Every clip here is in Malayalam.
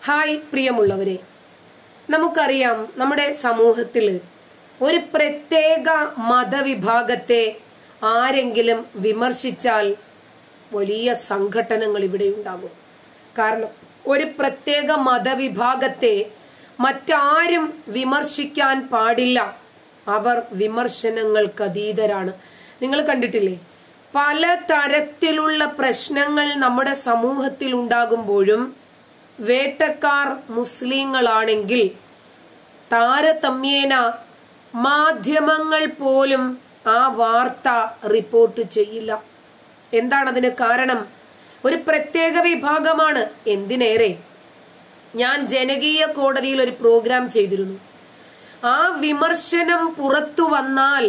ഹായ് പ്രിയമുള്ളവരെ നമുക്കറിയാം നമ്മുടെ സമൂഹത്തിൽ ഒരു പ്രത്യേക മതവിഭാഗത്തെ ആരെങ്കിലും വിമർശിച്ചാൽ വലിയ സംഘട്ടനങ്ങൾ ഇവിടെ ഉണ്ടാകും കാരണം ഒരു പ്രത്യേക മതവിഭാഗത്തെ മറ്റാരും വിമർശിക്കാൻ പാടില്ല അവർ വിമർശനങ്ങൾക്ക് അതീതരാണ് നിങ്ങൾ കണ്ടിട്ടില്ലേ പല തരത്തിലുള്ള പ്രശ്നങ്ങൾ നമ്മുടെ സമൂഹത്തിൽ ഉണ്ടാകുമ്പോഴും വേട്ടക്കാർ മുസ്ലിങ്ങളാണെങ്കിൽ താരതമ്യേന മാധ്യമങ്ങൾ പോലും ആ വാർത്ത റിപ്പോർട്ട് ചെയ്യില്ല എന്താണതിന് കാരണം ഒരു പ്രത്യേക വിഭാഗമാണ് എന്തിനേറെ ഞാൻ ജനകീയ കോടതിയിൽ ഒരു പ്രോഗ്രാം ചെയ്തിരുന്നു ആ വിമർശനം പുറത്തു വന്നാൽ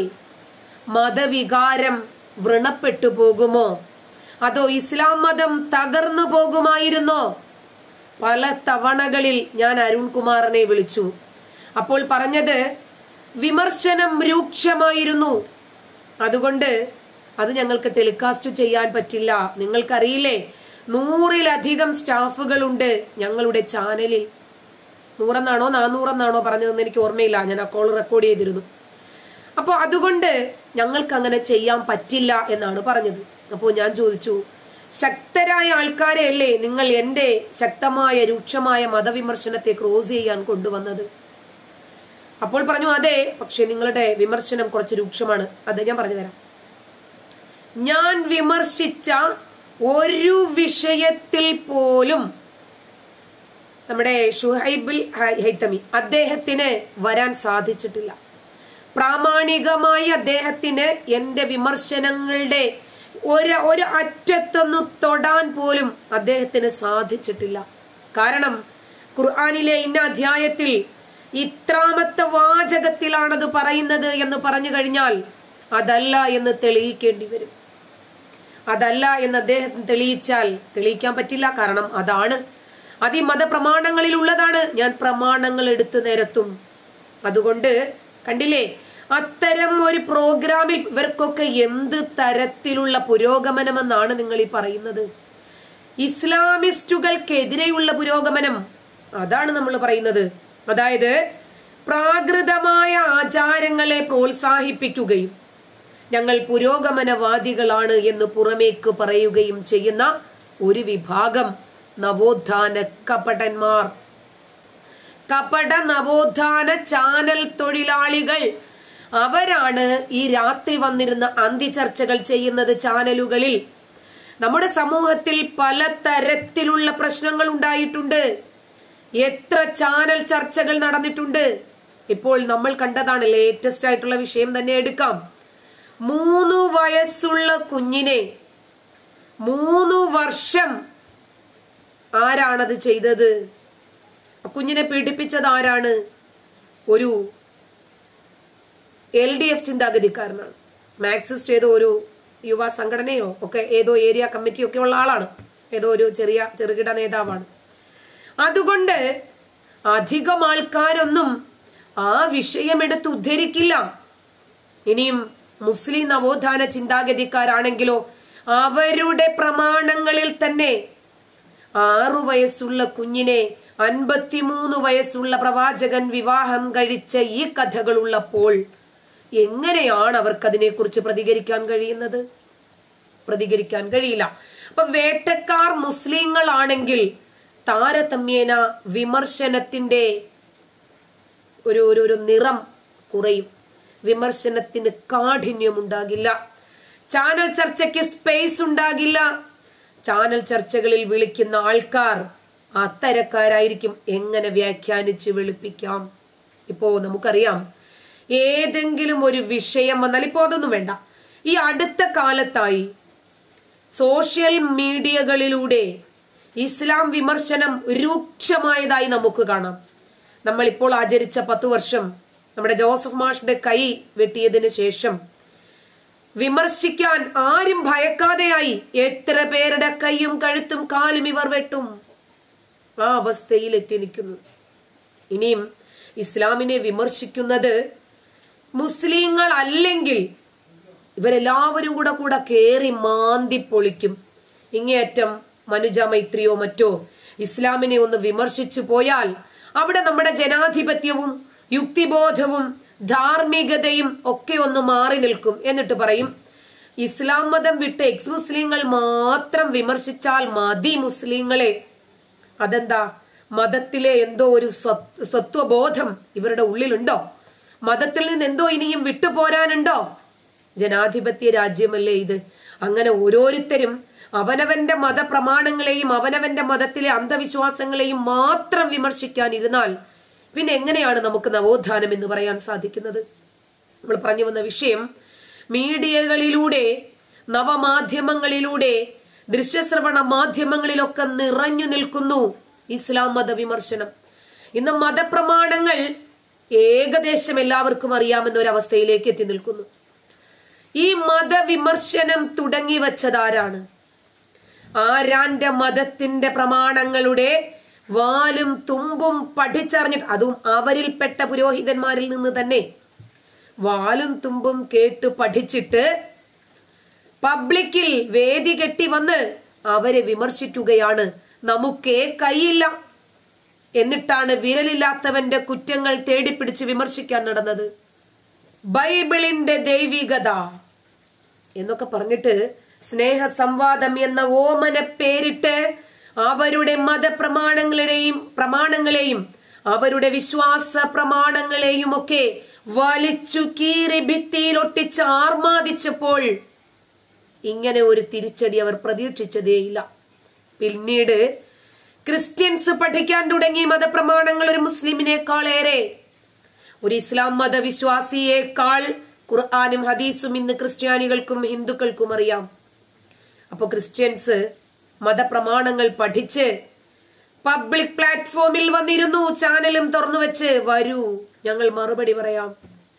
മതവികാരം വ്രണപ്പെട്ടു പോകുമോ അതോ ഇസ്ലാം മതം തകർന്നു പോകുമായിരുന്നോ പല തവണകളിൽ ഞാൻ അരുൺകുമാറിനെ വിളിച്ചു അപ്പോൾ പറഞ്ഞത് വിമർശനം രൂക്ഷമായിരുന്നു അതുകൊണ്ട് അത് ഞങ്ങൾക്ക് ടെലികാസ്റ്റ് ചെയ്യാൻ പറ്റില്ല നിങ്ങൾക്കറിയില്ലേ നൂറിലധികം സ്റ്റാഫുകളുണ്ട് ഞങ്ങളുടെ ചാനലിൽ നൂറെന്നാണോ നാനൂറെന്നാണോ പറഞ്ഞതെന്ന് എനിക്ക് ഓർമ്മയില്ല ഞാൻ ആ കോൾ റെക്കോർഡ് ചെയ്തിരുന്നു അപ്പോൾ അതുകൊണ്ട് ഞങ്ങൾക്ക് അങ്ങനെ ചെയ്യാൻ പറ്റില്ല എന്നാണ് പറഞ്ഞത് അപ്പോൾ ഞാൻ ചോദിച്ചു ശക്തരായ ആൾക്കാരെ അല്ലേ നിങ്ങൾ എൻ്റെ ശക്തമായ രൂക്ഷമായ മതവിമർശനത്തെ ക്രോസ് ചെയ്യാൻ കൊണ്ടുവന്നത് അപ്പോൾ പറഞ്ഞു അതെ പക്ഷെ നിങ്ങളുടെ വിമർശനം കുറച്ച് രൂക്ഷമാണ് അത് ഞാൻ പറഞ്ഞു തരാം ഞാൻ വിമർശിച്ച ഒരു വിഷയത്തിൽ പോലും നമ്മുടെ ഷുഹൈബുൽ ഹൈത്തമി അദ്ദേഹത്തിന് വരാൻ സാധിച്ചിട്ടില്ല പ്രാമാണികമായി അദ്ദേഹത്തിന് എന്റെ വിമർശനങ്ങളുടെ ഒരു ഒരു അറ്റത്തൊന്ന് തൊടാൻ പോലും അദ്ദേഹത്തിന് സാധിച്ചിട്ടില്ല കാരണം ഖുർആാനിലെ ഇന്ന അധ്യായത്തിൽ ഇത്രാമത്തെ വാചകത്തിലാണത് പറയുന്നത് എന്ന് പറഞ്ഞു കഴിഞ്ഞാൽ അതല്ല എന്ന് തെളിയിക്കേണ്ടി വരും അതല്ല എന്ന് അദ്ദേഹം തെളിയിച്ചാൽ തെളിയിക്കാൻ പറ്റില്ല കാരണം അതാണ് അത് ഈ മതപ്രമാണങ്ങളിൽ ഉള്ളതാണ് ഞാൻ പ്രമാണങ്ങൾ എടുത്തു നിരത്തും അതുകൊണ്ട് കണ്ടില്ലേ അത്തരം ഒരു പ്രോഗ്രാമിൽ ഇവർക്കൊക്കെ എന്ത് തരത്തിലുള്ള പുരോഗമനമെന്നാണ് നിങ്ങൾ ഈ പറയുന്നത് ഇസ്ലാമിസ്റ്റുകൾക്കെതിരെയുള്ള പുരോഗമനം അതാണ് നമ്മൾ പറയുന്നത് അതായത് പ്രാകൃതമായ ആചാരങ്ങളെ പ്രോത്സാഹിപ്പിക്കുകയും ഞങ്ങൾ പുരോഗമനവാദികളാണ് എന്ന് പുറമേക്ക് പറയുകയും ചെയ്യുന്ന ഒരു വിഭാഗം നവോത്ഥാന കപടന്മാർ കപട നവോത്ഥാന ചാനൽ തൊഴിലാളികൾ അവരാണ് ഈ രാത്രി വന്നിരുന്ന അന്തിചർച്ചകൾ ചെയ്യുന്നത് ചാനലുകളിൽ നമ്മുടെ സമൂഹത്തിൽ പല തരത്തിലുള്ള പ്രശ്നങ്ങൾ ഉണ്ടായിട്ടുണ്ട് എത്ര ചാനൽ ചർച്ചകൾ നടന്നിട്ടുണ്ട് ഇപ്പോൾ നമ്മൾ കണ്ടതാണ് ലേറ്റസ്റ്റ് ആയിട്ടുള്ള വിഷയം തന്നെ എടുക്കാം മൂന്ന് വയസ്സുള്ള കുഞ്ഞിനെ മൂന്ന് വർഷം ആരാണത് ചെയ്തത് കുഞ്ഞിനെ പീഡിപ്പിച്ചത് ആരാണ് ഒരു എൽ ഡി എഫ് ചിന്താഗതിക്കാരനാണ് മാക്സിസ്റ്റ് ഏതോ ഒരു യുവ സംഘടനയോ ഒക്കെ ഏതോ ഏരിയ കമ്മിറ്റി ഒക്കെ ഉള്ള ആളാണ് ഏതോ ഒരു ചെറിയ ചെറുകിട നേതാവാണ് അതുകൊണ്ട് അധികം ആൾക്കാരൊന്നും ആ വിഷയമെടുത്ത് ഉദ്ധരിക്കില്ല ഇനിയും മുസ്ലിം നവോത്ഥാന ചിന്താഗതിക്കാരാണെങ്കിലോ അവരുടെ പ്രമാണങ്ങളിൽ തന്നെ ആറു വയസ്സുള്ള കുഞ്ഞിനെ അൻപത്തിമൂന്ന് വയസ്സുള്ള പ്രവാചകൻ വിവാഹം കഴിച്ച ഈ കഥകളുള്ളപ്പോൾ എങ്ങനെയാണ് അവർക്ക് അതിനെക്കുറിച്ച് പ്രതികരിക്കാൻ കഴിയുന്നത് പ്രതികരിക്കാൻ കഴിയില്ല അപ്പൊ വേട്ടക്കാർ മുസ്ലിങ്ങളാണെങ്കിൽ താരതമ്യേന വിമർശനത്തിന്റെ ഒരു ഒരു ഒരു നിറം കുറയും വിമർശനത്തിന് കാഠിന്യം ഉണ്ടാകില്ല ചാനൽ ചർച്ചയ്ക്ക് സ്പേസ് ഉണ്ടാകില്ല ചാനൽ ചർച്ചകളിൽ വിളിക്കുന്ന ആൾക്കാർ അത്തരക്കാരായിരിക്കും എങ്ങനെ വ്യാഖ്യാനിച്ച് വെളുപ്പിക്കാം ഇപ്പോ നമുക്കറിയാം ഏതെങ്കിലും ഒരു വിഷയം വന്നാൽ ഇപ്പോ അതൊന്നും വേണ്ട ഈ അടുത്ത കാലത്തായി സോഷ്യൽ മീഡിയകളിലൂടെ ഇസ്ലാം വിമർശനം രൂക്ഷമായതായി നമുക്ക് കാണാം നമ്മൾ ഇപ്പോൾ ആചരിച്ച പത്തു വർഷം നമ്മുടെ ജോസഫ് മാഷിന്റെ കൈ വെട്ടിയതിന് ശേഷം വിമർശിക്കാൻ ആരും ഭയക്കാതെയായി എത്ര പേരുടെ കൈയും കഴുത്തും കാലും ഇവർ വെട്ടും ആ അവസ്ഥയിൽ എത്തി നിൽക്കുന്നു ഇനിയും ഇസ്ലാമിനെ വിമർശിക്കുന്നത് മുസ്ലിങ്ങൾ അല്ലെങ്കിൽ ഇവരെല്ലാവരും കൂടെ കൂടെ കേറി മാന്തി പൊളിക്കും ഇങ്ങേയറ്റം മനുജ മൈത്രിയോ മറ്റോ ഇസ്ലാമിനെ ഒന്ന് വിമർശിച്ചു പോയാൽ അവിടെ നമ്മുടെ ജനാധിപത്യവും യുക്തിബോധവും ധാർമ്മികതയും ഒക്കെ ഒന്ന് മാറി നിൽക്കും എന്നിട്ട് പറയും ഇസ്ലാം മതം വിട്ട് എക്സ് മുസ്ലിങ്ങൾ മാത്രം വിമർശിച്ചാൽ മതി മുസ്ലിങ്ങളെ അതെന്താ മതത്തിലെ എന്തോ ഒരു സ്വ- സ്വത്വബോധം ഇവരുടെ ഉള്ളിലുണ്ടോ മതത്തിൽ നിന്ന് എന്തോ ഇനിയും വിട്ടുപോരാനുണ്ടോ ജനാധിപത്യ രാജ്യമല്ലേ ഇത് അങ്ങനെ ഓരോരുത്തരും അവനവന്റെ മതപ്രമാണങ്ങളെയും അവനവന്റെ മതത്തിലെ അന്ധവിശ്വാസങ്ങളെയും മാത്രം വിമർശിക്കാനിരുന്നാൽ പിന്നെ എങ്ങനെയാണ് നമുക്ക് നവോത്ഥാനം എന്ന് പറയാൻ സാധിക്കുന്നത് നമ്മൾ പറഞ്ഞു വന്ന വിഷയം മീഡിയകളിലൂടെ നവമാധ്യമങ്ങളിലൂടെ ദൃശ്യശ്രവണ മാധ്യമങ്ങളിലൊക്കെ നിറഞ്ഞു നിൽക്കുന്നു ഇസ്ലാം മത വിമർശനം ഇന്ന് മതപ്രമാണങ്ങൾ ഏകദേശം എല്ലാവർക്കും അറിയാമെന്ന ഒരു അവസ്ഥയിലേക്ക് എത്തി നിൽക്കുന്നു ഈ മതവിമർശനം തുടങ്ങി വച്ചതാരാണ് ആരാന്റെ മതത്തിന്റെ പ്രമാണങ്ങളുടെ വാലും തുമ്പും പഠിച്ചറിഞ്ഞിട്ട് അതും അവരിൽപ്പെട്ട പുരോഹിതന്മാരിൽ നിന്ന് തന്നെ വാലും തുമ്പും കേട്ട് പഠിച്ചിട്ട് പബ്ലിക്കിൽ വേദി കെട്ടി വന്ന് അവരെ വിമർശിക്കുകയാണ് നമുക്കേ കൈയില്ല എന്നിട്ടാണ് വിരലില്ലാത്തവന്റെ കുറ്റങ്ങൾ തേടിപ്പിടിച്ച് വിമർശിക്കാൻ നടന്നത് ബൈബിളിന്റെ ദൈവികത എന്നൊക്കെ പറഞ്ഞിട്ട് സ്നേഹ സംവാദം എന്ന ഓമന പേരിട്ട് അവരുടെ മതപ്രമാണങ്ങളുടെയും പ്രമാണങ്ങളെയും അവരുടെ വിശ്വാസ പ്രമാണങ്ങളെയും ഒക്കെ വലിച്ചു കീറി ഭിത്തിയിൽ ഒട്ടിച്ച് ആർമാദിച്ചപ്പോൾ ഇങ്ങനെ ഒരു തിരിച്ചടി അവർ പ്രതീക്ഷിച്ചതേയില്ല പിന്നീട് ക്രിസ്ത്യൻസ് പഠിക്കാൻ തുടങ്ങി മതപ്രമാണങ്ങൾ ഒരു മുസ്ലിമിനേക്കാൾ ഏറെ ഒരു ഇസ്ലാം മതവിശ്വാസിയേക്കാൾ ഖുർആാനും ഹദീസും ഇന്ന് ക്രിസ്ത്യാനികൾക്കും ഹിന്ദുക്കൾക്കും അറിയാം അപ്പൊ ക്രിസ്ത്യൻസ് മതപ്രമാണങ്ങൾ പഠിച്ച് പബ്ലിക് പ്ലാറ്റ്ഫോമിൽ വന്നിരുന്നു ചാനലും തുറന്നു വെച്ച് വരൂ ഞങ്ങൾ മറുപടി പറയാം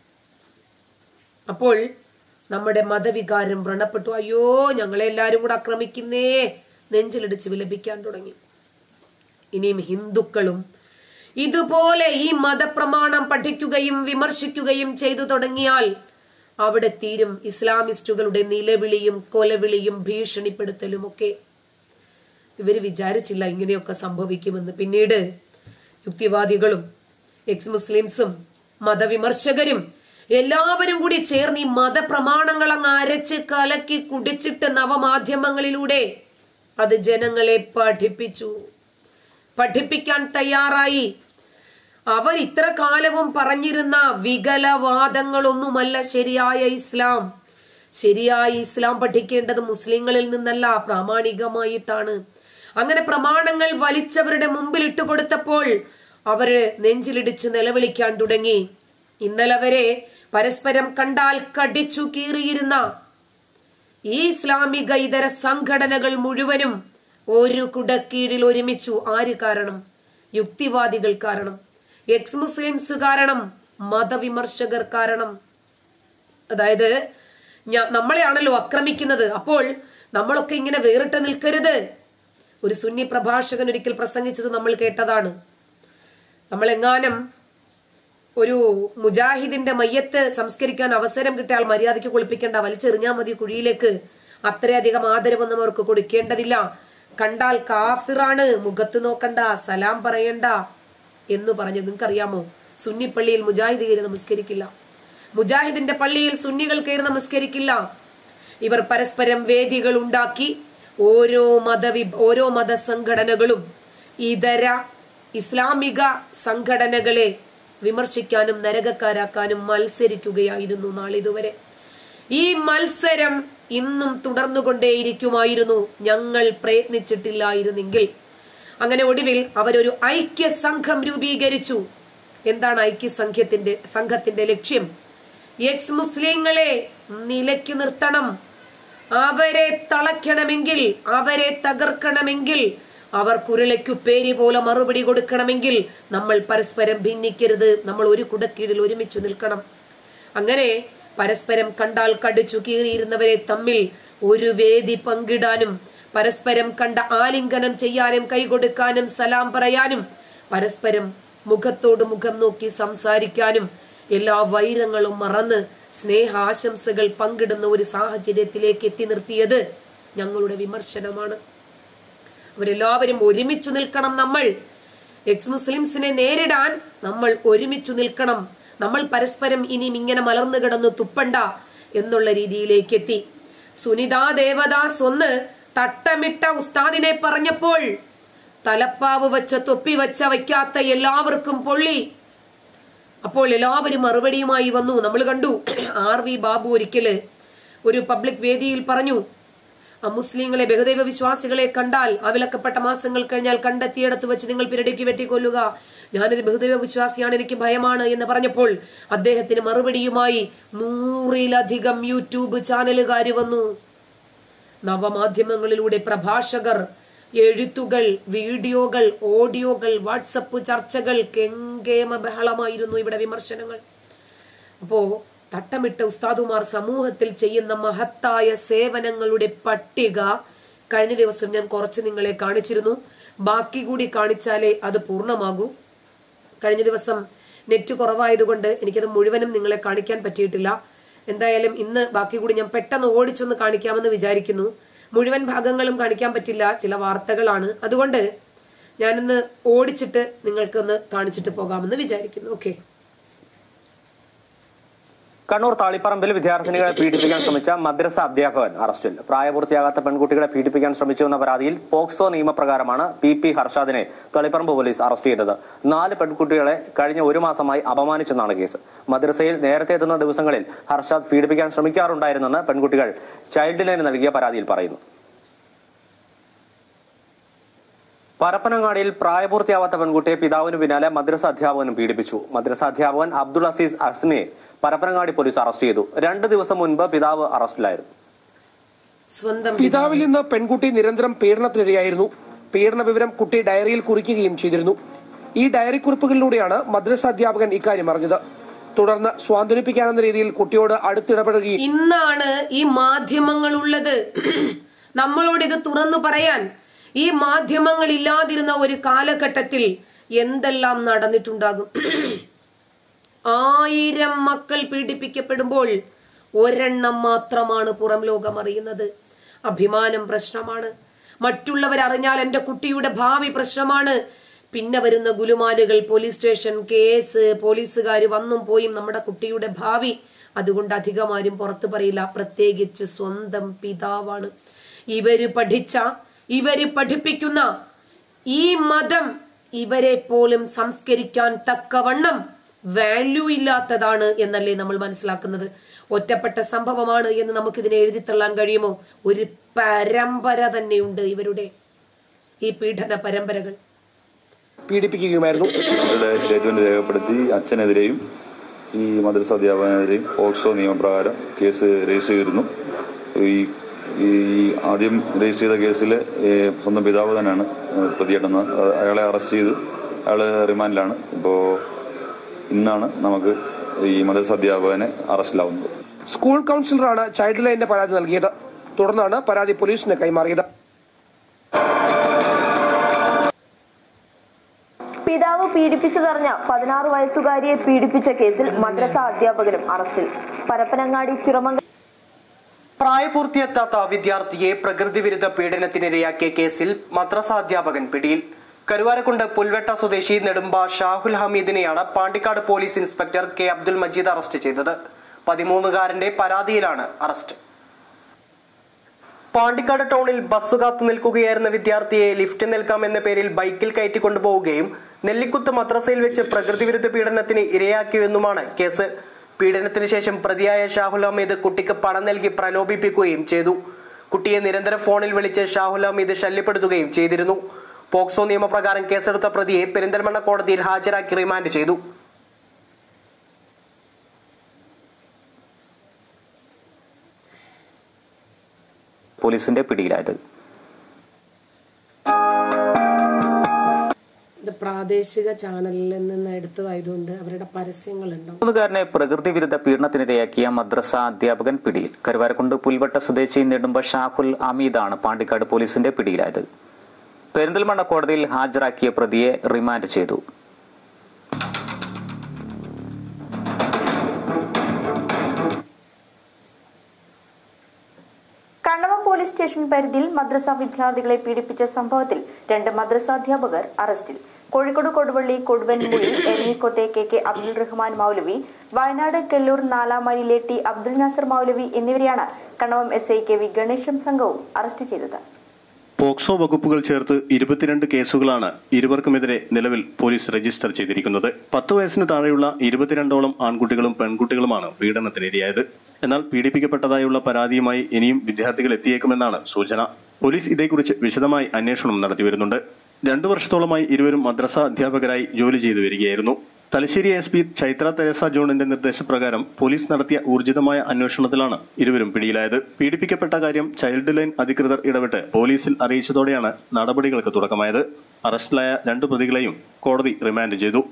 അപ്പോൾ നമ്മുടെ മതവികാരം വ്രണപ്പെട്ടു അയ്യോ ഞങ്ങളെ എല്ലാരും കൂടെ ആക്രമിക്കുന്നേ നെഞ്ചിലിടിച്ച് വിലപിക്കാൻ തുടങ്ങി ഇനിയും ഹിന്ദുക്കളും ഇതുപോലെ ഈ മതപ്രമാണം പഠിക്കുകയും വിമർശിക്കുകയും ചെയ്തു തുടങ്ങിയാൽ അവിടെ തീരും ഇസ്ലാമിസ്റ്റുകളുടെ നിലവിളിയും കൊലവിളിയും ഭീഷണിപ്പെടുത്തലും ഒക്കെ ഇവര് വിചാരിച്ചില്ല ഇങ്ങനെയൊക്കെ സംഭവിക്കുമെന്ന് പിന്നീട് യുക്തിവാദികളും എക്സ് മുസ്ലിംസും മതവിമർശകരും എല്ലാവരും കൂടി ചേർന്ന് ഈ മതപ്രമാണങ്ങൾ അങ്ങ് അരച്ച് കലക്കി കുടിച്ചിട്ട് നവമാധ്യമങ്ങളിലൂടെ അത് ജനങ്ങളെ പഠിപ്പിച്ചു പഠിപ്പിക്കാൻ തയ്യാറായി അവർ ഇത്ര കാലവും പറഞ്ഞിരുന്ന വികലവാദങ്ങളൊന്നുമല്ല ശരിയായ ഇസ്ലാം ശരിയായ ഇസ്ലാം പഠിക്കേണ്ടത് മുസ്ലിങ്ങളിൽ നിന്നല്ല പ്രാമാണികമായിട്ടാണ് അങ്ങനെ പ്രമാണങ്ങൾ വലിച്ചവരുടെ മുമ്പിൽ ഇട്ടുകൊടുത്തപ്പോൾ അവര് നെഞ്ചിലിടിച്ച് നിലവിളിക്കാൻ തുടങ്ങി ഇന്നലെ വരെ പരസ്പരം കണ്ടാൽ കടിച്ചു കീറിയിരുന്ന ഈ ഇസ്ലാമിക ഇതര സംഘടനകൾ മുഴുവനും ഒരു കുടക്കീഴിൽ ഒരുമിച്ചു ആര് കാരണം യുക്തിവാദികൾ കാരണം എക്സ് മുസ്ലിംസ് കാരണം മതവിമർശകർ കാരണം അതായത് ഞാ നമ്മളെയാണല്ലോ ആക്രമിക്കുന്നത് അപ്പോൾ നമ്മളൊക്കെ ഇങ്ങനെ വേറിട്ട് നിൽക്കരുത് ഒരു സുന്നി പ്രഭാഷകൻ ഒരിക്കൽ പ്രസംഗിച്ചത് നമ്മൾ കേട്ടതാണ് നമ്മൾ എങ്ങാനും ഒരു മുജാഹിദിന്റെ മയ്യത്ത് സംസ്കരിക്കാൻ അവസരം കിട്ടിയാൽ മര്യാദയ്ക്ക് കുളിപ്പിക്കേണ്ട വലിച്ചെറിഞ്ഞാൽ മതി കുഴിയിലേക്ക് അത്രയധികം ആദരവൊന്നും അവർക്ക് കൊടുക്കേണ്ടതില്ല കണ്ടാൽ കാഫിറാണ് മുഖത്ത് നോക്കണ്ട സലാം പറയണ്ട എന്ന് പറഞ്ഞു നിങ്ങൾക്കറിയാമോ സുന്നി പള്ളിയിൽ മുജാഹിദ് കയറി നമസ്കരിക്കില്ല മുജാഹിദിന്റെ പള്ളിയിൽ സുന്നികൾ കയറി നമസ്കരിക്കില്ല ഇവർ പരസ്പരം വേദികൾ ഉണ്ടാക്കി ഓരോ മതവി ഓരോ മത സംഘടനകളും ഇതര ഇസ്ലാമിക സംഘടനകളെ വിമർശിക്കാനും നരകക്കാരാക്കാനും മത്സരിക്കുകയായിരുന്നു നാളിതുവരെ ഈ മത്സരം ഇന്നും തുടർന്നുകൊണ്ടേയിരിക്കുമായിരുന്നു ഞങ്ങൾ പ്രയത്നിച്ചിട്ടില്ലായിരുന്നെങ്കിൽ അങ്ങനെ ഒടുവിൽ അവരൊരു ഐക്യ സംഘം രൂപീകരിച്ചു എന്താണ് ഐക്യ സംഘത്തിന്റെ സംഘത്തിന്റെ ലക്ഷ്യം എക്സ് മുസ്ലിങ്ങളെ നിലയ്ക്ക് നിർത്തണം അവരെ തളയ്ക്കണമെങ്കിൽ അവരെ തകർക്കണമെങ്കിൽ അവർ കുരുളയ്ക്കു പേരി പോലെ മറുപടി കൊടുക്കണമെങ്കിൽ നമ്മൾ പരസ്പരം ഭിന്നിക്കരുത് നമ്മൾ ഒരു കുടക്കീഴിൽ ഒരുമിച്ച് നിൽക്കണം അങ്ങനെ പരസ്പരം കണ്ടാൽ കടിച്ചു കീറിയിരുന്നവരെ തമ്മിൽ ഒരു വേദി പങ്കിടാനും പരസ്പരം കണ്ട ആലിംഗനം ചെയ്യാനും കൈകൊടുക്കാനും സലാം പറയാനും പരസ്പരം മുഖത്തോട് മുഖം നോക്കി സംസാരിക്കാനും എല്ലാ വൈരങ്ങളും മറന്ന് സ്നേഹാശംസകൾ പങ്കിടുന്ന ഒരു സാഹചര്യത്തിലേക്ക് എത്തി നിർത്തിയത് ഞങ്ങളുടെ വിമർശനമാണ് അവരെല്ലാവരും ഒരുമിച്ചു നിൽക്കണം നമ്മൾ എക്സ് മുസ്ലിംസിനെ നേരിടാൻ നമ്മൾ ഒരുമിച്ചു നിൽക്കണം നമ്മൾ പരസ്പരം ഇനിയും ഇങ്ങനെ മലർന്നു കിടന്ന് തുപ്പണ്ട എന്നുള്ള രീതിയിലേക്ക് എത്തി സുനിതാ ദേവദാസ് ഒന്ന് തട്ടമിട്ട ഉസ്താദിനെ പറഞ്ഞപ്പോൾ തലപ്പാവ് വെച്ച തൊപ്പി വെച്ച വയ്ക്കാത്ത എല്ലാവർക്കും പൊള്ളി അപ്പോൾ എല്ലാവരും മറുപടിയുമായി വന്നു നമ്മൾ കണ്ടു ആർ വി ബാബു ഒരിക്കല് ഒരു പബ്ലിക് വേദിയിൽ പറഞ്ഞു അമുസ്ലിങ്ങളെ ബഹുദൈവ വിശ്വാസികളെ കണ്ടാൽ ആ വിലക്കപ്പെട്ട മാസങ്ങൾ കഴിഞ്ഞാൽ കണ്ടെത്തിയിടത്ത് വെച്ച് നിങ്ങൾ പിരടിക്ക് വെട്ടിക്കൊല്ലുക ഞാനൊരു ബഹുദൈവ വിശ്വാസിയാണ് എനിക്ക് ഭയമാണ് എന്ന് പറഞ്ഞപ്പോൾ അദ്ദേഹത്തിന് മറുപടിയുമായി നൂറിലധികം യൂട്യൂബ് ചാനലുകാർ വന്നു നവമാധ്യമങ്ങളിലൂടെ പ്രഭാഷകർ എഴുത്തുകൾ വീഡിയോകൾ ഓഡിയോകൾ വാട്സപ്പ് ചർച്ചകൾ കെങ്കേമ ബഹളമായിരുന്നു ഇവിടെ വിമർശനങ്ങൾ അപ്പോ തട്ടമിട്ട ഉസ്താദുമാർ സമൂഹത്തിൽ ചെയ്യുന്ന മഹത്തായ സേവനങ്ങളുടെ പട്ടിക കഴിഞ്ഞ ദിവസം ഞാൻ കുറച്ച് നിങ്ങളെ കാണിച്ചിരുന്നു ബാക്കി കൂടി കാണിച്ചാലേ അത് പൂർണ്ണമാകൂ കഴിഞ്ഞ ദിവസം നെറ്റ് കുറവായതുകൊണ്ട് എനിക്കത് മുഴുവനും നിങ്ങളെ കാണിക്കാൻ പറ്റിയിട്ടില്ല എന്തായാലും ഇന്ന് ബാക്കി കൂടി ഞാൻ പെട്ടെന്ന് ഓടിച്ചൊന്ന് കാണിക്കാമെന്ന് വിചാരിക്കുന്നു മുഴുവൻ ഭാഗങ്ങളും കാണിക്കാൻ പറ്റില്ല ചില വാർത്തകളാണ് അതുകൊണ്ട് ഞാനിന്ന് ഓടിച്ചിട്ട് നിങ്ങൾക്കൊന്ന് കാണിച്ചിട്ട് പോകാമെന്ന് വിചാരിക്കുന്നു ഓക്കെ കണ്ണൂർ താളിപ്പറമ്പിൽ വിദ്യാർത്ഥിനികളെ പീഡിപ്പിക്കാൻ ശ്രമിച്ച മദ്രസ അധ്യാപകൻ അറസ്റ്റിൽ പ്രായപൂർത്തിയാകാത്ത പെൺകുട്ടികളെ പീഡിപ്പിക്കാൻ ശ്രമിച്ചുവെന്ന പരാതിയിൽ പോക്സോ നിയമപ്രകാരമാണ് പി പി ഹർഷാദിനെ തളിപ്പറമ്പ് പോലീസ് അറസ്റ്റ് ചെയ്തത് നാല് പെൺകുട്ടികളെ കഴിഞ്ഞ ഒരു മാസമായി അപമാനിച്ചെന്നാണ് കേസ് മദ്രസയിൽ നേരത്തെ എത്തുന്ന ദിവസങ്ങളിൽ ഹർഷാദ് പീഡിപ്പിക്കാൻ ശ്രമിക്കാറുണ്ടായിരുന്നെന്ന് പെൺകുട്ടികൾ ചൈൽഡ് ലൈന് നൽകിയ പരാതിയിൽ പറയുന്നു പരപ്പനങ്ങാടിയിൽ പ്രായപൂർത്തിയാവാത്ത പെൺകുട്ടിയെ പിതാവിന് പിന്നാലെ മദ്രസ അധ്യാപകനും പീഡിപ്പിച്ചു മദ്രസ അധ്യാപകൻ അബ്ദുൾ അസീസ് അസ്മിയെ പരപ്പനങ്ങാടി പോലീസ് അറസ്റ്റ് ചെയ്തു രണ്ട് ദിവസം മുൻപ് പിതാവ് അറസ്റ്റിലായിരുന്നു സ്വന്തം പിതാവിൽ നിന്ന് പെൺകുട്ടി നിരന്തരം പീഡനത്തിനിരയായിരുന്നു പീഡന വിവരം കുട്ടി ഡയറിയിൽ കുറിക്കുകയും ചെയ്തിരുന്നു ഈ ഡയറി കുറിപ്പുകളിലൂടെയാണ് മദ്രസ അധ്യാപകൻ ഇക്കാര്യം അറിഞ്ഞത് തുടർന്ന് സ്വാന്തനിപ്പിക്കാനെന്ന രീതിയിൽ കുട്ടിയോട് അടുത്തിടപെടുകയും ഇന്നാണ് ഈ മാധ്യമങ്ങൾ ഉള്ളത് നമ്മളോട് ഇത് തുറന്നു പറയാൻ ഈ മാധ്യമങ്ങൾ ഇല്ലാതിരുന്ന ഒരു കാലഘട്ടത്തിൽ എന്തെല്ലാം നടന്നിട്ടുണ്ടാകും ആയിരം മക്കൾ പീഡിപ്പിക്കപ്പെടുമ്പോൾ ഒരെണ്ണം മാത്രമാണ് പുറം ലോകം അറിയുന്നത് അഭിമാനം പ്രശ്നമാണ് മറ്റുള്ളവർ അറിഞ്ഞാൽ എന്റെ കുട്ടിയുടെ ഭാവി പ്രശ്നമാണ് പിന്നെ വരുന്ന ഗുലുമാലുകൾ പോലീസ് സ്റ്റേഷൻ കേസ് പോലീസുകാർ വന്നും പോയും നമ്മുടെ കുട്ടിയുടെ ഭാവി അതുകൊണ്ട് അധികമാരും പുറത്തു പറയില്ല പ്രത്യേകിച്ച് സ്വന്തം പിതാവാണ് ഇവര് പഠിച്ച ഇവര് പഠിപ്പിക്കുന്ന ഈ മതം ഇവരെ പോലും സംസ്കരിക്കാൻ തക്കവണ്ണം വാല്യൂ ഇല്ലാത്തതാണ് എന്നല്ലേ നമ്മൾ മനസ്സിലാക്കുന്നത് ഒറ്റപ്പെട്ട സംഭവമാണ് എന്ന് നമുക്കിതിനെ എഴുതിത്തള്ളാൻ കഴിയുമോ ഒരു പരമ്പര തന്നെയുണ്ട് ഇവരുടെ ഈ പീഡന പരമ്പരകൾ പീഡിപ്പിക്കുകയുമായിരുന്നു അവരുടെ സ്റ്റേറ്റ്മെന്റ് രേഖപ്പെടുത്തി അച്ഛനെതിരെയും ഈ മദ്രസ അധ്യാപകനെതിരെയും പോക്സോ നിയമപ്രകാരം കേസ് രജിസ്റ്റർ ചെയ്തിരുന്നു ഈ ഈ ആദ്യം രജിസ്റ്റർ ചെയ്ത കേസിൽ സ്വന്തം പിതാവ് തന്നെയാണ് പ്രതിയായിട്ടുന്നത് അയാളെ അറസ്റ്റ് ചെയ്ത് അയാൾ റിമാൻഡിലാണ് ഇപ്പോൾ ഇന്നാണ് നമുക്ക് ഈ മദ്രസ അധ്യാപകനെ അറസ്റ്റിലാവുന്നത് സ്കൂൾ കൌൺസിലറാണ് ചൈൽഡ് ലൈനിന്റെ പരാതി നൽകിയത് തുടർന്നാണ് പരാതി പോലീസിന് കൈമാറിയത് പിതാവ് പീഡിപ്പിച്ചതറിഞ്ഞ പതിനാറ് വയസ്സുകാരിയെ പീഡിപ്പിച്ച കേസിൽ മദ്രസ അധ്യാപകനും അറസ്റ്റിൽ പരപ്പനങ്ങാടി ചിറമംഗ പ്രായപൂർത്തിയെത്താത്ത വിദ്യാർത്ഥിയെ പ്രകൃതിവിരുദ്ധ പീഡനത്തിനിരയാക്കിയ കേസിൽ മദ്രസ അധ്യാപകൻ പിടിയിൽ കരുവാരക്കുണ്ട് പുൽവെട്ട സ്വദേശി നെടുമ്പ ഷാഹുൽ ഹമീദിനെയാണ് Pandikkad police inspector K Abdul Majeed arrest ചെയ്തത് പതിമൂന്നുകാരന്റെ പരാതിയിലാണ് അറസ്റ്റ് പാണ്ടിക്കാട് ടൗണിൽ ബസ് കാത്തു നിൽക്കുകയായിരുന്ന വിദ്യാർത്ഥിയെ ലിഫ്റ്റ് നിൽക്കാം എന്ന പേരിൽ ബൈക്കിൽ കയറ്റി കൊണ്ടുപോവുകയും നെല്ലിക്കുത്ത് മദ്രസയിൽ വെച്ച് പ്രകൃതിവിരുദ്ധ പീഡനത്തിന് ഇരയാക്കിയെന്നുമാണ് കേസ് പീഡനത്തിന് ശേഷം പ്രതിയായ ഷാഹുൽ ഹമീദ് കുട്ടിക്ക് പണം നൽകി പ്രലോഭിപ്പിക്കുകയും ചെയ്തു കുട്ടിയെ നിരന്തരം ഫോണിൽ വിളിച്ച് ഷാഹുൽ ഹമീദ് ശല്യപ്പെടുത്തുകയും ചെയ്തിരുന്നു പോക്സോ നിയമപ്രകാരം കേസെടുത്ത പ്രതിയെ പെരിന്തൽമണ്ണ കോടതിയിൽ ഹാജരാക്കി റിമാൻഡ് ചെയ്തു പോലീസിന്റെ പിടിയിലായത് ഇത് പ്രാദേശിക ചാനലിൽ നിന്ന് എടുത്തതായതുകൊണ്ട് അവരുടെ പരസ്യങ്ങളുണ്ടാവും മൂന്നുകാരനെ പ്രകൃതി വിരുദ്ധ പീഡനത്തിനിരയാക്കിയ മദ്രസ അധ്യാപകൻ പിടിയിൽ കരുവാരക്കുണ്ട് പുൽവട്ട സ്വദേശി നെടുമ്പ ഷാഹുൽ അമീദാണ് പാണ്ടിക്കാട് പോലീസിന്റെ പിടിയിലായത് പെരിന്തൽമണ്ണ കോടതിയിൽ ഹാജരാക്കിയ പ്രതിയെ റിമാൻഡ് ചെയ്തു കണ്ണവം പോലീസ് സ്റ്റേഷൻ സ്റ്റേഷൻ പരിധിയിൽ മദ്രസ വിദ്യാർത്ഥികളെ പീഡിപ്പിച്ച സംഭവത്തിൽ രണ്ട് മദ്രസാധ്യാപകർ അറസ്റ്റിൽ കോഴിക്കോട് കൊടുവള്ളി കൊടുവൻമുഴി എരഞ്ഞിക്കൊത്തെ കെ കെ അബ്ദുൾ റഹ്മാൻ മൗലവി വയനാട് കെല്ലൂർ നാലാമണിയിലെ ടി അബ്ദുൽ നാസർ മൗലവി എന്നിവരെയാണ് Kannavam S I K V ഗണേശം സംഘവും അറസ്റ്റ് ചെയ്തത് പോക്സോ വകുപ്പുകൾ ചേർത്ത് ഇരുപത്തിരണ്ട് കേസുകളാണ് ഇരുവർക്കുമെതിരെ നിലവിൽ പോലീസ് രജിസ്റ്റർ ചെയ്തിരിക്കുന്നത് പത്ത് വയസ്സിന് താഴെയുള്ള ഇരുപത്തിരണ്ടോളം ആൺകുട്ടികളും പെൺകുട്ടികളുമാണ് പീഡനത്തിനിരയായത് എന്നാൽ പീഡിപ്പിക്കപ്പെട്ടതായുള്ള പരാതിയുമായി ഇനിയും വിദ്യാർത്ഥികൾ എത്തിയേക്കുമെന്നാണ് സൂചന പോലീസ് ഇതേക്കുറിച്ച് വിശദമായി അന്വേഷണം നടത്തിവരുന്നുണ്ട് രണ്ടു വർഷത്തോളമായി ഇരുവരും മദ്രസ അധ്യാപകരായി ജോലി ചെയ്തു വരികയായിരുന്നു തലശ്ശേരി എസ് പി ചൈത്ര തെരേസ ജോണിന്റെ നിർദ്ദേശപ്രകാരം പോലീസ് നടത്തിയ ഊർജിതമായ അന്വേഷണത്തിലാണ് ഇരുവരും പിടിയിലായത് പീഡിപ്പിക്കപ്പെട്ട കാര്യം ചൈൽഡ് ലൈൻ അധികൃതർ ഇടപെട്ട് പോലീസിൽ അറിയിച്ചതോടെയാണ് നടപടികൾക്ക് തുടക്കമായത് അറസ്റ്റിലായ രണ്ടു പ്രതികളെയും കോടതി റിമാൻഡ് ചെയ്തു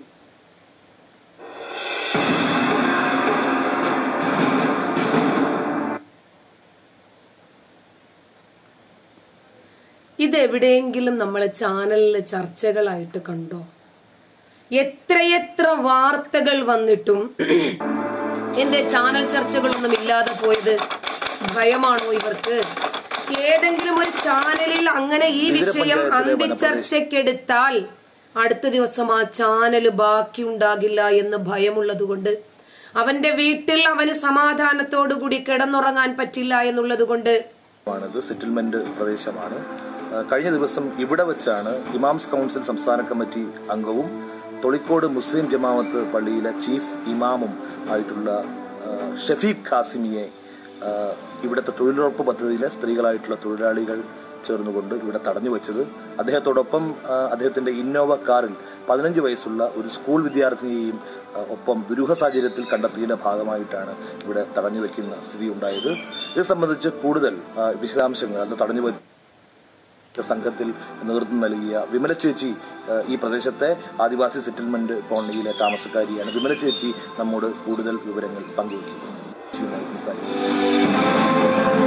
ഇതെവിടെയെങ്കിലും നമ്മൾ ചാനലിൽ ചർച്ചകളായിട്ട് കണ്ടോ എത്രയെത്ര വാർത്തകൾ വന്നിട്ടും എന്റെ ചാനൽ ചർച്ചകളൊന്നും ഇല്ലാതെ പോയത് ഭയമാണോ ഇവർക്ക് ഏതെങ്കിലും ഒരു ചാനലിൽ അങ്ങനെ ഈ വിഷയം അന്തിച്ചർച്ചയ്ക്കെടുത്താൽ അടുത്ത ദിവസം ആ ചാനല് ബാക്കിയുണ്ടാകില്ല എന്ന് ഭയമുള്ളത് കൊണ്ട് അവന്റെ വീട്ടിൽ അവന് സമാധാനത്തോടുകൂടി കിടന്നുറങ്ങാൻ പറ്റില്ല എന്നുള്ളത് കൊണ്ട് ആണിത് സെറ്റിൽമെന്റ് പ്രദേശമാണ് ആ, കഴിഞ്ഞ ദിവസം ഇവിടെ വെച്ചാണ് ഇമാംസ് കൗൺസിൽ സംസ്ഥാന കമ്മിറ്റി അംഗവും തൊളിക്കോട് മുസ്ലിം ജമാഅത്ത് പള്ളിയിലെ ചീഫ് ഇമാമും ആയിട്ടുള്ള ആ, ഷഫീഖ് ഖാസിമിയെ ആ, ഇവിടുത്തെ തൊഴിലുറപ്പ് പദ്ധതിയിലെ സ്ത്രീകളായിട്ടുള്ള തൊഴിലാളികൾ ചേർന്നുകൊണ്ട് ഇവിടെ തടഞ്ഞു വെച്ചത് അദ്ദേഹത്തോടൊപ്പം ആ, അദ്ദേഹത്തിന്റെ ഇന്നോവ കാറിൽ പതിനഞ്ച് വയസ്സുള്ള ഒരു സ്കൂൾ വിദ്യാർത്ഥിനിയെയും ആ, ഒപ്പം ദുരൂഹ സാഹചര്യത്തിൽ കണ്ടെത്തിയതിന്റെ ഭാഗമായിട്ടാണ് ഇവിടെ തടഞ്ഞു വെക്കുന്ന സ്ഥിതി ഉണ്ടായത് ഇത് സംബന്ധിച്ച് കൂടുതൽ ആ, വിശദാംശങ്ങൾ അന്ന് തടഞ്ഞു വെച്ച സംഘത്തിൽ നേതൃത്വം നൽകിയ വിമല ചേച്ചി ആ, ഈ പ്രദേശത്തെ ആദിവാസി സെറ്റിൽമെന്റ് കോളനിയിലെ താമസക്കാരിയാണ് വിമല ചേച്ചി നമ്മോട് കൂടുതൽ വിവരങ്ങൾ പങ്കുവയ്ക്കുന്നു ചേച്ചിയുമായി സംസാരിക്കുന്നു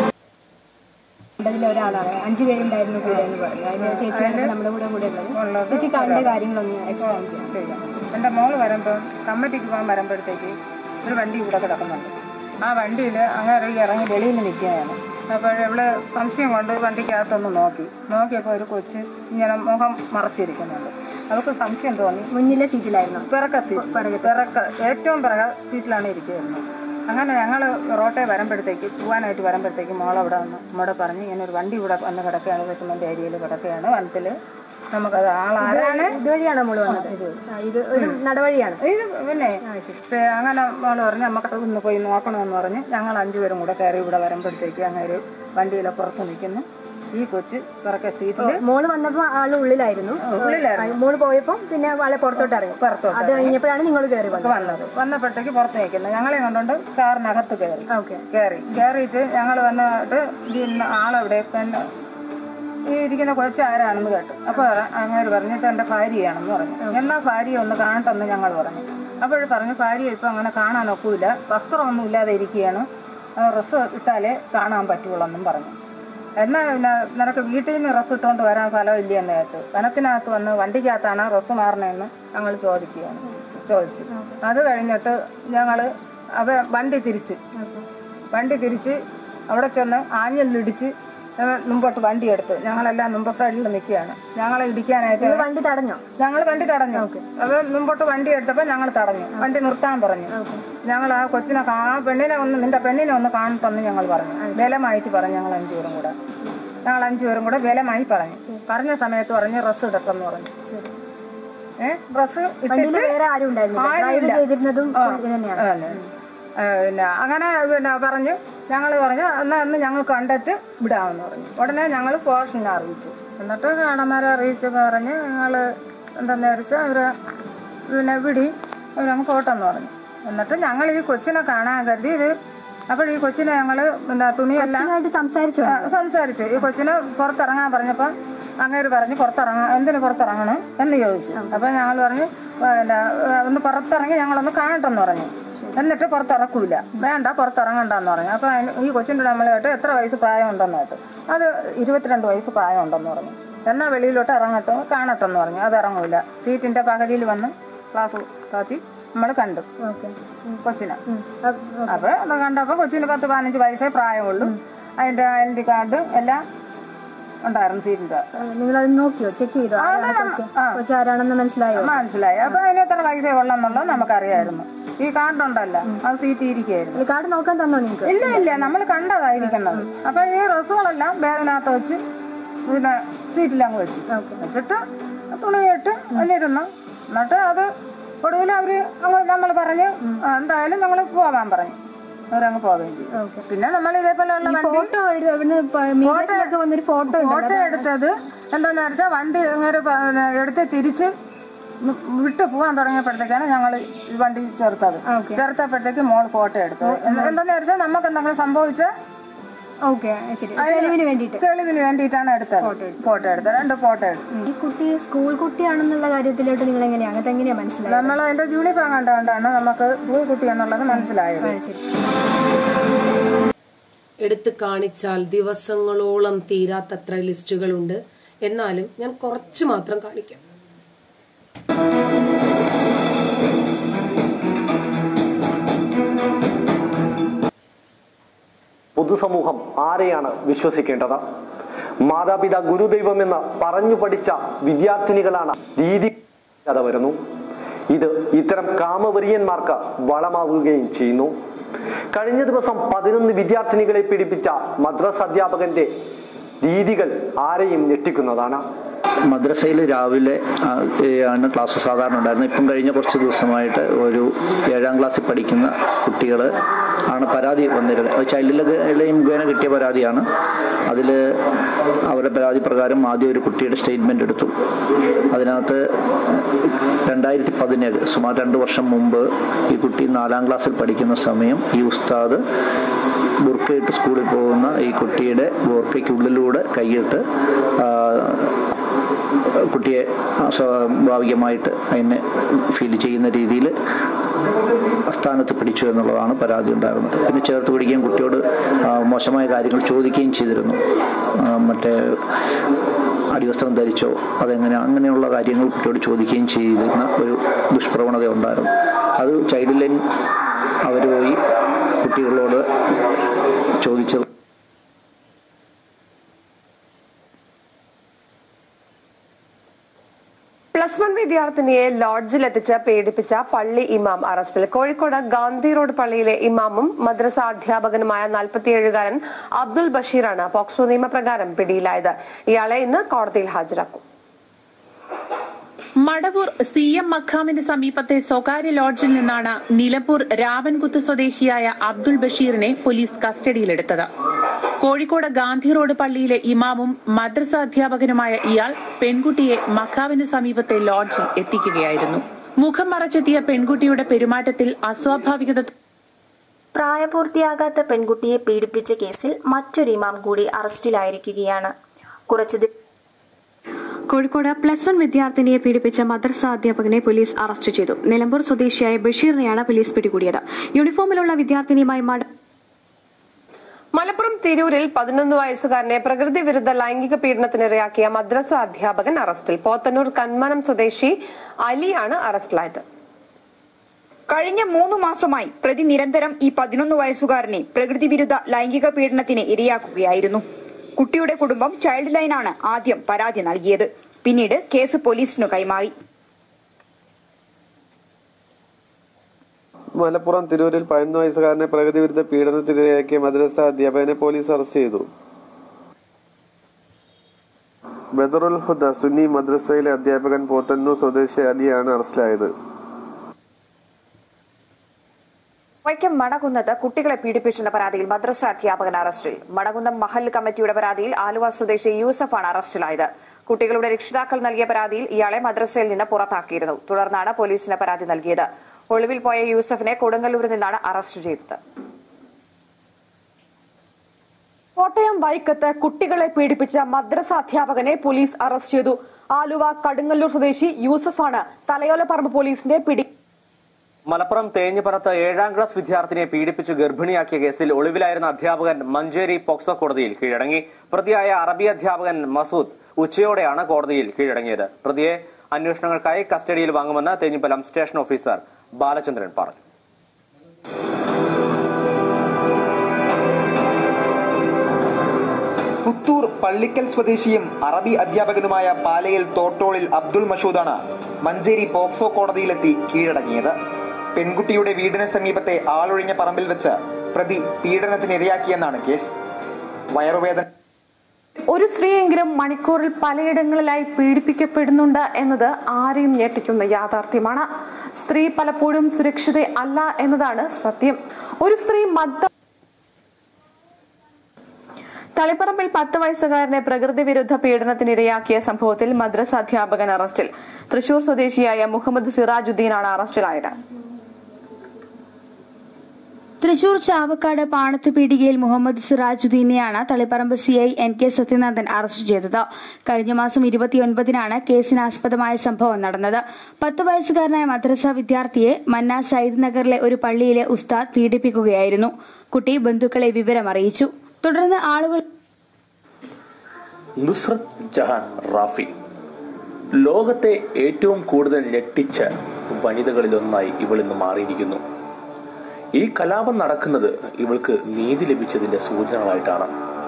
അതിൽ ഒരാളാണ് അഞ്ചു പേരുണ്ടായിരുന്നു കൂടെ എന്ന് പറഞ്ഞു അതിന് ചേച്ചിയാണ് നമ്മുടെ കൂടെ കൂടെ ഉള്ളത് ചേച്ചി കണ്ട കാര്യങ്ങളൊന്ന് എക്സ്പ്ലെയിൻ ചെയ്യാം ചെയ്യാം എൻ്റെ മോള് വരുമ്പോൾ കമ്മിറ്റിക്ക് പോകാൻ വരുമ്പോഴത്തേക്ക് ഒരു വണ്ടി ഇവിടെ കിടക്കുന്നുണ്ട് ആ വണ്ടിയിൽ അങ്ങനെ ഇറങ്ങി വെളിയിൽ നിൽക്കുകയാണ് അപ്പോൾ ഇവിടെ സംശയം കൊണ്ട് വണ്ടിക്കകത്തൊന്ന് നോക്കി നോക്കിയപ്പോൾ ഒരു കൊച്ച് ഇങ്ങനെ മുഖം മറച്ചിരിക്കുന്നുണ്ട് അവൾക്ക് സംശയം തോന്നി മുന്നിലെ സീറ്റിലായിരുന്നു പിറക്ക സീറ്റ് പിറക്ക ഏറ്റവും പിറക സീറ്റിലാണ് ഇരിക്കുന്നത് അങ്ങനെ ഞങ്ങൾ റോട്ടെ വരുമ്പോഴത്തേക്ക് പോകാനായിട്ട് വരുമ്പോഴത്തേക്ക് മോളവിടെ വന്ന് നമ്മോട് പറഞ്ഞ് ഇങ്ങനെ ഒരു വണ്ടി ഇവിടെ വന്ന് കിടക്കുകയാണ് വെക്കുമെൻ്റെ ഏരിയയിൽ കിടക്കുകയാണ് വനത്തിൽ നമുക്കത് ആളാരാണ് ഇതുവഴിയാണ് നമ്മൾ വന്നത് ആ, ഇത് ഒരു നടവഴിയാണ് ഇത് പിന്നെ പേ- അങ്ങനെ മോള് പറഞ്ഞ് നമുക്ക് ഒന്ന് പോയി നോക്കണമെന്ന് പറഞ്ഞ് ഞങ്ങൾ അഞ്ചുപേരും കൂടെ കയറി ഇവിടെ വരുമ്പോഴത്തേക്ക് അങ്ങനെ ഒരു വണ്ടിയിലെ പുറത്ത് നിൽക്കുന്നു ഈ കൊച്ച് പിറക്കെ സീറ്റിൽ മോള് വന്നപ്പോ ആള് ഉള്ളിലായിരുന്നു ഉള്ളിലായിരുന്നു. ആ, മോള് പോയപ്പോ പിന്നെ ആളെ പുറത്തോട്ട് ഇറങ്ങി പുറത്തോട്ട് അത് കഴിഞ്ഞപ്പോഴാണ് നിങ്ങൾ കയറി വന്നത് വന്നത് വന്നപ്പോഴത്തേക്ക് പുറത്ത് നിൽക്കുന്നത് ഞങ്ങളെ കൊണ്ടുകൊണ്ട് കാറിനകത്ത് കയറി ഓക്കെ കയറി കയറിയിട്ട് ഞങ്ങൾ വന്നിട്ട് പിന്നെ ആളെവിടെ പിന്നെ ഈ ഇരിക്കുന്ന കൊച്ചു ആരാണെന്ന് കേട്ടു അപ്പോൾ അങ്ങനെ പറഞ്ഞിട്ട് എൻ്റെ ഭാര്യയാണെന്ന് പറഞ്ഞു എന്നാ ഭാര്യ ഒന്ന് കാണട്ടെന്ന് ഞങ്ങൾ പറഞ്ഞു അപ്പോൾ പറഞ്ഞു ഭാര്യ ഇപ്പം അങ്ങനെ കാണാൻ ഒക്കില്ല വസ്ത്രമൊന്നും ഇല്ലാതെ ഇരിക്കുകയാണ് ഡ്രസ്സ് ഇട്ടാലേ കാണാൻ പറ്റുള്ളൂ എന്നും പറഞ്ഞു എന്നാ പിന്നെ നിനക്ക് വീട്ടിൽ നിന്ന് ഡ്രസ്സ് ഇട്ടുകൊണ്ട് വരാൻ സ്ഥലമില്ല എന്ന് കേട്ടു വനത്തിനകത്ത് വന്ന് വണ്ടിക്കകത്താണ് ഡ്രസ്സ് മാറണമെന്ന് ഞങ്ങൾ ചോദിക്കുകയാണ് ചോദിച്ചു അത് കഴിഞ്ഞിട്ട് ഞങ്ങൾ അവ വണ്ടി തിരിച്ചു വണ്ടി തിരിച്ച് അവിടെ ചെന്ന് ആഞ്ഞലിടിച്ച് മുമ്പോട്ട് വണ്ടി എടുത്ത് ഞങ്ങളെല്ലാം മുമ്പ് സൈഡിൽ നിൽക്കുകയാണ് ഞങ്ങളെ ഇടിക്കാനായിട്ട് നിങ്ങൾ വണ്ടി തടഞ്ഞോ ഞങ്ങൾ വണ്ടി തടഞ്ഞു അത് മുമ്പോട്ട് വണ്ടി എടുത്തപ്പോൾ ഞങ്ങൾ തടഞ്ഞു വണ്ടി നിർത്താൻ പറഞ്ഞു ഞങ്ങൾ ആ കൊച്ചിനെ കാ- ആ പെണ്ണിനെ ഒന്ന് നിന്റെ പെണ്ണിനെ ഒന്ന് കാണട്ടെന്ന് ഞങ്ങൾ പറഞ്ഞു ബലമായിട്ട് പറഞ്ഞു ഞങ്ങൾ അഞ്ചുപേരും കൂടെ ഞങ്ങൾ അഞ്ചുപേരും കൂടെ ബലമായി പറഞ്ഞു പറഞ്ഞ സമയത്ത് പറഞ്ഞു ഡ്രസ്സ് ഇടട്ടെന്ന് പറഞ്ഞു ഏഹ് ഡ്രസ്സ് വണ്ടിയിൽ വേറെ ആരും ഉണ്ടായിരുന്നില്ല ഡ്രൈവ് ആരുമില്ല. ചെയ്തിരുന്നതും ആ. ഇത് തന്നെയാണ് ആണ്. ആ, പിന്നെ അങ്ങനെ പിന്നെ പറഞ്ഞ് ഞങ്ങൾ പറഞ്ഞു എന്നാൽ അന്ന് ഞങ്ങൾ കണ്ടിട്ട് വിടാമെന്ന് പറഞ്ഞു ഉടനെ ഞങ്ങൾ പോഷനെ അറിയിച്ചു എന്നിട്ട് കാണന്മാരെ അറിയിച്ചപ്പോൾ പറഞ്ഞ് ഞങ്ങൾ എന്താണെന്ന് വിചാരിച്ചാൽ അവരെ പിന്നെ വിടി അവർ നമുക്ക് ഓട്ടെന്ന് പറഞ്ഞു എന്നിട്ട് ഞങ്ങൾ ഈ കൊച്ചിനെ കാണാൻ കരുതി ഇത് അപ്പോൾ ഈ കൊച്ചിനെ ഞങ്ങൾ പിന്നെ തുണിയെല്ലാം കൊച്ചിനായിട്ട് സംസാരിച്ചു ആ, സംസാരിച്ചു ഈ കൊച്ചിന് പുറത്തിറങ്ങാൻ പറഞ്ഞപ്പോൾ അങ്ങേര് പറഞ്ഞു പുറത്തിറങ്ങാൻ എന്തിനു പുറത്തിറങ്ങണം എന്ന് ചോദിച്ചു അപ്പൊ ഞങ്ങൾ പറഞ്ഞു പിന്നെ ഒന്ന് പുറത്തിറങ്ങി ഞങ്ങളൊന്ന് കാണട്ടെന്ന് പറഞ്ഞു എന്നിട്ട് പുറത്തിറക്കൂല വേണ്ട പുറത്തിറങ്ങണ്ടെന്ന് പറഞ്ഞു അപ്പൊ അതിന് ഈ കൊച്ചിൻ്റെ നമ്മൾ കേട്ട് എത്ര വയസ്സ് പ്രായം ഉണ്ടെന്ന് കേട്ടു അത് ഇരുപത്തിരണ്ട് വയസ്സ് പ്രായം ഉണ്ടെന്ന് പറഞ്ഞു എന്നാ വെളിയിലോട്ട് ഇറങ്ങട്ടെ കാണട്ടെന്ന് പറഞ്ഞു അത് ഇറങ്ങൂല സീറ്റിന്റെ പകുതിയിൽ വന്ന് ക്ലാസ് താത്തി നമ്മൾ കണ്ടു കൊച്ചിനെ അപ്പൊ അത് കണ്ടപ്പോ കൊച്ചിന് പത്ത് പതിനഞ്ച് വയസ്സേ പ്രായമുള്ളൂ അതിന്റെ ഐഡന്റി കാർഡ് എല്ലാം ഉണ്ടായിരുന്നു സീറ്റിന്റെ നിങ്ങൾ അത് നോക്കിയോ ചെക്ക് ചെയ്തോ ആരാണ് കൊച്ച് കൊച്ച് ആരാണെന്ന് മനസ്സിലായോ മനസ്സിലായി അപ്പൊ അതിന് എത്ര പൈസ ഉള്ളെന്നുള്ളത് നമുക്കറിയായിരുന്നു ഈ കാർഡുണ്ടല്ലോ അത് സീറ്റ് ഇരിക്കുകയായിരുന്നു ഈ കാർഡ് നോക്കാൻ തന്നോ നിങ്ങൾക്ക് ഇല്ല ഇല്ല നമ്മൾ കണ്ടതായിരിക്കുന്നത് അപ്പൊ ഈ ഡ്രസ്സുകളെല്ലാം ബാഗിനകത്ത് വെച്ച് പിന്നെ സീറ്റിലങ്ങ് വെച്ച് വെച്ചിട്ട് തുണിയിട്ട് അതിലിരുന്നു എന്നിട്ട് അത് ഒടുവിൽ അവര് അങ്ങ് നമ്മൾ പറഞ്ഞു "ആ, എന്തായാലും ഞങ്ങൾ പോകാൻ പറഞ്ഞു അവരങ്ങ് പോവുകയും ചെയ്തു പിന്നെ നമ്മൾ ഇതേപോലെയുള്ള വണ്ടി ഫോട്ടോ മീഡിയസിലൊക്കെ വന്നൊരു ഫോട്ടോ ഫോട്ടോ എടുത്തത് എന്താന്ന് വെച്ചാൽ വണ്ടി ഇങ്ങനെ പ- പിന്നെ എടുത്ത് തിരിച്ച് വ് വിട്ട് പോകാൻ തുടങ്ങിയപ്പോഴത്തേക്കാണ് ഞങ്ങൾ ഈ വണ്ടി ചേർത്തത് ചേർത്തപ്പോഴത്തേക്ക് മോൾ ഫോട്ടോ എടുത്തത് എന്ത- എന്താന്ന് വെച്ചാൽ നമുക്ക് എന്തെങ്കിലും സംഭവിച്ചാൽ ഓക്കെ ശരി തെളിവിന് വേണ്ടിയിട്ട് തെളിവിന് വേണ്ടിയിട്ടാണ് എടുത്തത് ഫോട്ടോ എടുത്തത് രണ്ട് ഫോട്ടോ എടുത്തു ഈ കുട്ടി സ്കൂൾ കുട്ടിയാണെന്നുള്ള കാര്യത്തിലോട്ട് നിങ്ങൾ എങ്ങനെയാ അങ്ങനത്തെ എങ്ങനെയാ മനസ്സിലായത് നമ്മൾ അതിന്റെ യൂണിഫോം കണ്ടുകൊണ്ടാണ് നമുക്ക് സ്കൂൾ കുട്ടി എന്നുള്ളത് മനസ്സിലായത് എടുത്തു കാണിച്ചാൽ ദിവസങ്ങളോളം തീരാത്തത്ര ലിസ്റ്റുകളുണ്ട് എന്നാലും ഞാൻ കുറച്ച് മാത്രം കാണിക്കാം പൊതുസമൂഹം ആരെയാണ് വിശ്വസിക്കേണ്ടത് മാതാപിതാ ഗുരുദൈവമെന്ന് പറഞ്ഞു പഠിച്ച വിദ്യാർത്ഥിനികളാണ് രീതി കഥ വരുന്നു ഇത് ഇത്തരം കാമവെറിയന്മാർക്ക് വളമാവുകയും ചെയ്യുന്നു കഴിഞ്ഞ ദിവസം പതിനൊന്ന് വിദ്യാർത്ഥിനികളെ പീഡിപ്പിച്ച മദ്രസ അധ്യാപകന്റെ രീതികൾ ആരെയും ഞെട്ടിക്കുന്നതാണ് മദ്രസയിൽ രാവിലെ ആ, ഏ, ആണ് ക്ലാസ് സാധാരണ ഉണ്ടായിരുന്നത് ഇപ്പം കഴിഞ്ഞ കുറച്ച് ദിവസമായിട്ട് ഒരു ഏഴാം ക്ലാസ്സിൽ പഠിക്കുന്ന കുട്ടികൾ ആണ് പരാതി വന്നിരുന്നത് അത് ചൈൽഡ് ലൈൻ മുഖേന കിട്ടിയ പരാതിയാണ് അതിൽ അവരുടെ പരാതി പ്രകാരം ആദ്യം ഒരു കുട്ടിയുടെ സ്റ്റേറ്റ്മെൻ്റ് എടുത്തു അതിനകത്ത് രണ്ടായിരത്തി പതിനേഴ് സുമാർ രണ്ട് വർഷം മുമ്പ് ഈ കുട്ടി നാലാം ക്ലാസ്സിൽ പഠിക്കുന്ന സമയം ഈ ഉസ്താദ് ബുർക്കയിട്ട് സ്കൂളിൽ പോകുന്ന ഈ കുട്ടിയുടെ ബോർക്കയ്ക്കുള്ളിലൂടെ കൈയിട്ട് ആ, കുട്ടിയെ സ്വാഭാവികമായിട്ട് അതിനെ ഫീൽ ചെയ്യുന്ന രീതിയിൽ സ്ഥാനത്ത് പിടിച്ചു എന്നുള്ളതാണ് പരാതി ഉണ്ടായിരുന്നത് പിന്നെ ചേർത്ത് പിടിക്കുകയും കുട്ടിയോട് ആ, മോശമായ കാര്യങ്ങൾ ചോദിക്കുകയും ചെയ്തിരുന്നു ആ, മറ്റേ അടിവസ്ത്രം ധരിച്ചോ അതെങ്ങനെ അങ്ങനെയുള്ള കാര്യങ്ങൾ കുട്ടിയോട് ചോദിക്കുകയും ചെയ്തിരുന്ന ഒരു ദുഷ്പ്രവണത ഉണ്ടായിരുന്നു അത് ചൈൽഡ് ലൈൻ അവർ പോയി കുട്ടികളോട് ചോദിച്ചത് പ്ലസ് വൺ വിദ്യാർത്ഥിനിയെ ലോഡ്ജിലെത്തിച്ച് പീഡിപ്പിച്ച പള്ളി ഇമാം അറസ്റ്റിൽ കോഴിക്കോട് ഗാന്ധി റോഡ് പള്ളിയിലെ ഇമാമും മദ്രസ അധ്യാപകനുമായ നാൽപ്പത്തിയേഴുകാരൻ അബ്ദുൽ ബഷീറാണ് പോക്സോ നിയമപ്രകാരം പിടിയിലായത് ഇയാളെ ഇന്ന് കോടതിയിൽ ഹാജരാക്കും മടവൂർ സി എം മഖാമിന് സമീപത്തെ സ്വകാര്യ ലോഡ്ജിൽ നിന്നാണ് നിലമ്പൂർ രാവൻകുത്ത് സ്വദേശിയായ അബ്ദുൾ ബഷീറിനെ പോലീസ് കസ്റ്റഡിയിലെടുത്തത് കോഴിക്കോട് ഗാന്ധി റോഡ് പള്ളിയിലെ ഇമാമും മദ്രസ അധ്യാപകനുമായ ഇയാൾ പെൺകുട്ടിയെ മഖാവിന് സമീപത്തെ ലോഡ്ജിൽ എത്തിക്കുകയായിരുന്നു മുഖം മറച്ചെത്തിയ പെൺകുട്ടിയുടെ പെരുമാറ്റത്തിൽ അസ്വാഭാവികത പ്രായപൂർത്തിയാകാത്ത പെൺകുട്ടിയെ പീഡിപ്പിച്ച കേസിൽ മറ്റൊരു ഇമാം കൂടി അറസ്റ്റിലായിരിക്കുകയാണ് കുറച്ചു ദി- കോഴിക്കോട് പ്ലസ് വൺ വിദ്യാർത്ഥിനിയെ പീഡിപ്പിച്ച മദ്രസ അധ്യാപകനെ പോലീസ് അറസ്റ്റ് ചെയ്തു നിലമ്പൂർ സ്വദേശിയായ ബഷീറിനെയാണ് പോലീസ് പിടികൂടിയത് യൂണിഫോമിലുള്ള വിദ്യാർത്ഥിനിയുമായി മട മലപ്പുറം തിരൂരിൽ പതിനൊന്ന് വയസ്സുകാരനെ പ്രകൃതി വിരുദ്ധ ലൈംഗിക പീഡനത്തിനിരയാക്കിയ മദ്രസ അധ്യാപകൻ അറസ്റ്റിൽ പോത്തന്നൂർ കന്മനം സ്വദേശി അലിയാണ് അറസ്റ്റിലായത് കഴിഞ്ഞ മൂന്ന് മാസമായി പ്രതി നിരന്തരം ഈ പതിനൊന്ന് വയസ്സുകാരനെ പ്രകൃതി വിരുദ്ധ ലൈംഗിക പീഡനത്തിന് ഇരയാക്കുകയായിരുന്നു കുട്ടിയുടെ കുടുംബം ചൈൽഡ് ലൈനാണ് ആദ്യം പരാതി നൽകിയത് പിന്നീട് കേസ് പോലീസിനു കൈമാറി മലപ്പുറം തിരൂരിൽ പതിനൊന്ന് വയസ്സുകാരനെ പ്രകൃതി വിരുദ്ധ പീഡനത്തിനിരയാക്കിയ മദ്രസ അധ്യാപകനെ പോലീസ് അറസ്റ്റ് ചെയ്തു ബദറുൽ ഹുദ സുന്നി മദ്രസയിലെ അധ്യാപകൻ പോത്തന്നൂർ സ്വദേശി അലിയാണ് അറസ്റ്റിലായത് വൈക്കം മടകുന്നത്ത് കുട്ടികളെ പീഡിപ്പിച്ചെന്ന പരാതിയിൽ മദ്രസ അധ്യാപകൻ അറസ്റ്റിൽ മടകുന്നം മഹൽ കമ്മിറ്റിയുടെ പരാതിയിൽ ആലുവ സ്വദേശി യൂസഫാണ് അറസ്റ്റിലായത് കുട്ടികളുടെ രക്ഷിതാക്കൾ നൽകിയ പരാതിയിൽ ഇയാളെ മദ്രസയിൽ നിന്ന് പുറത്താക്കിയിരുന്നു തുടർന്നാണ് പോലീസിന് പരാതി നൽകിയത് ഒളിവിൽ പോയ യൂസഫിനെ കൊടുങ്ങല്ലൂരിൽ നിന്നാണ് അറസ്റ്റ് ചെയ്തത് കോട്ടയം വൈക്കത്ത് കുട്ടികളെ പീഡിപ്പിച്ച മദ്രസ അധ്യാപകനെ പോലീസ് അറസ്റ്റ് ചെയ്തു ആലുവ കടുങ്ങല്ലൂർ സ്വദേശി യൂസഫാണ് തലയോലപ്പറമ്പ് പോലീസിന്റെ പിടി മലപ്പുറം തേഞ്ഞിപ്പറത്ത് ഏഴാം ക്ലാസ് വിദ്യാർത്ഥിനിയെ പീഡിപ്പിച്ച് ഗർഭിണിയാക്കിയ കേസിൽ ഒളിവിലായിരുന്ന അധ്യാപകൻ മഞ്ചേരി പോക്സോ കോടതിയിൽ കീഴടങ്ങി പ്രതിയായ അറബി അധ്യാപകൻ മസൂദ് ഉച്ചയോടെയാണ് കോടതിയിൽ കീഴടങ്ങിയത് പ്രതിയെ അന്വേഷണങ്ങൾക്കായി കസ്റ്റഡിയിൽ വാങ്ങുമെന്ന് തേഞ്ഞിപ്പലം സ്റ്റേഷൻ ഓഫീസർ ബാലചന്ദ്രൻ പറഞ്ഞു പുത്തൂർ പള്ളി പള്ളിക്കൽ സ്വദേശിയും അറബി അധ്യാപകനുമായ പാലയിൽ തോട്ടോളിൽ അബ്ദുൾ മഷൂദാണ് മഞ്ചേരി പോക്സോ കോടതിയിലെത്തി കീഴടങ്ങിയത് പെൺകുട്ടിയുടെ വീടിന് സമീപത്തെ ആളൊഴിഞ്ഞ പറമ്പിൽ വെച്ച് പ്രതി പീഡനത്തിനിരയാക്കിയെന്നാണ് കേസ് വയറുവേദന ഒരു സ്ത്രീയെങ്കിലും മണിക്കൂറിൽ പലയിടങ്ങളിലായി പീഡിപ്പിക്കപ്പെടുന്നുണ്ട് എന്നത് ആരെയും ഞെട്ടിക്കുന്ന യാഥാർത്ഥ്യമാണ് സ്ത്രീ പലപ്പോഴും സുരക്ഷിത അല്ല എന്നതാണ് സത്യം ഒരു സ്ത്രീ മദ്യ തളിപ്പറമ്പിൽ പത്ത് വയസ്സുകാരനെ പ്രകൃതി വിരുദ്ധ പീഡനത്തിനിരയാക്കിയ സംഭവത്തിൽ മദ്രസ അധ്യാപകൻ അറസ്റ്റിൽ തൃശൂർ സ്വദേശിയായ മുഹമ്മദ് സിറാജുദ്ദീനാണ് അറസ്റ്റിലായത് തൃശൂർ ചാവക്കാട് പാണത്ത് പീടികയിൽ മുഹമ്മദ് സിറാജുദ്ദീനെയാണ് Taliparamba C I N K Sathyanathan arrest ചെയ്തത് കഴിഞ്ഞ മാസം ഇരുപത്തിയൊൻപതിനാണ് കേസിനാസ്പദമായ സംഭവം നടന്നത് പത്ത് വയസ്സുകാരനായ മദ്രസ വിദ്യാർത്ഥിയെ മന്ന സയ്യിദ് നഗറിലെ ഒരു പള്ളിയിലെ ഉസ്താദ് പീഡിപ്പിക്കുകയായിരുന്നു കുട്ടി ബന്ധുക്കളെ വിവരം അറിയിച്ചു തുടർന്ന് ആളുകൾ നുസ്രത് ജഹാൻ റാഫി ലോകത്തെ ഏറ്റവും കൂടുതൽ ഞെട്ടിച്ച വനിതകളിലൊന്നായി ഇവൾ ഇന്ന് മാറിയിരിക്കുന്നു ഈ കലാപം നടക്കുന്നത് ഇവൾക്ക് നീതി ലഭിച്ചതിന്റെ സൂചനകളായിട്ടാണ്